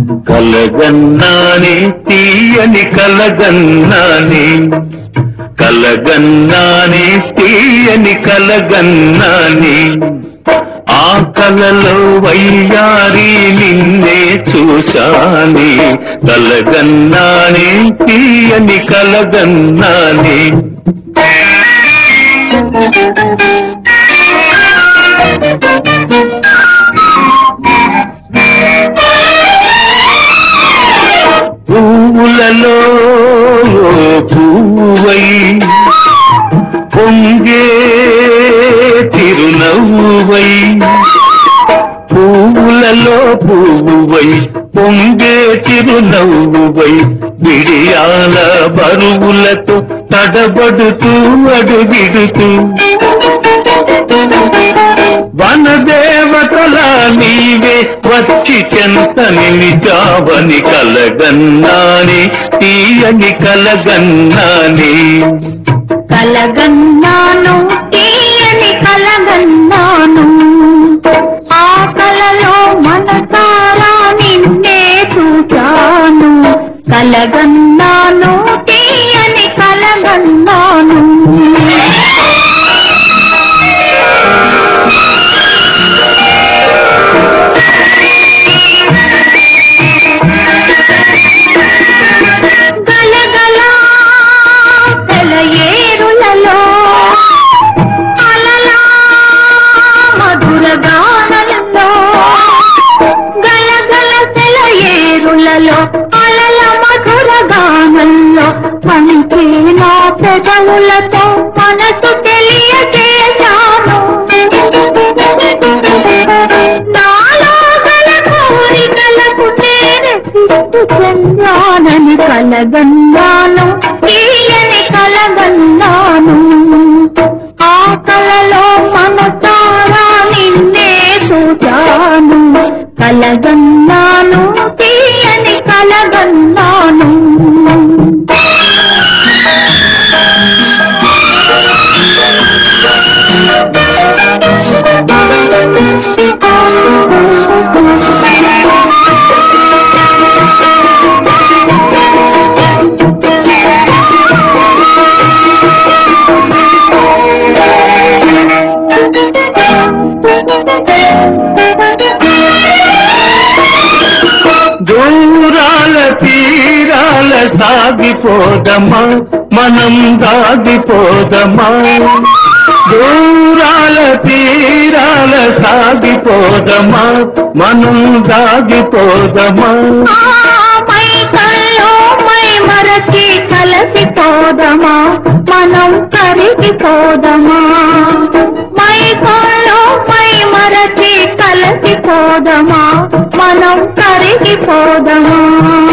కలగన్నాని తీయని కలగన్నాని కలగన్నాని తీయని కలగన్నాని ఆ కలలో వయ్యారి నిన్నే చూశాని కలగన్నాని తీయని కలగన్నాని పువ్వులలో పువ్వై పొంగే తిరునవ్వువై పువ్వులలో పువ్వువై పొంగే చిరునవ్వువై విడియాల బరువులతో తడబడుతూ అడుగిడుతూ వనదేవతల నీవే వచ్చి చెంత నిలిచావని కలగన్నాని తీయని కలగన్నాని కలగన్నాను తీయని కలగన్నాను ఆ కలలో మనసారా నిన్నే చూచాను కలగన్నాను తీయని కలగన్నాను గలగల సెలయేరులలో అలలా మధుర గానలలో గలగల సెలయేరులలో అలల మధుర గానంలో పలికే నా పెదవులతో మనసు తెలియజేశాను నాలో గల కోరికలకు నేనే సిగ్గు చెందానని కలగన్నాను తీయని కలగన్నాను ఆ కలలో మనసారా నిన్నే చూచాను కలగన్నాను తీయని కలగన్నాను దూరాల తీరాల సాగిపోదమా మనం దాగిపోదమా దూరాల తీరాల సాగిపోదమా మనం దాగిపోదమా మై కల్లో మై మరచి కలసిపోదమా మనం కరిగిపోదమా మై కల్లో మై మరచి కలసిపోదమా మనం కరిగిపోదమా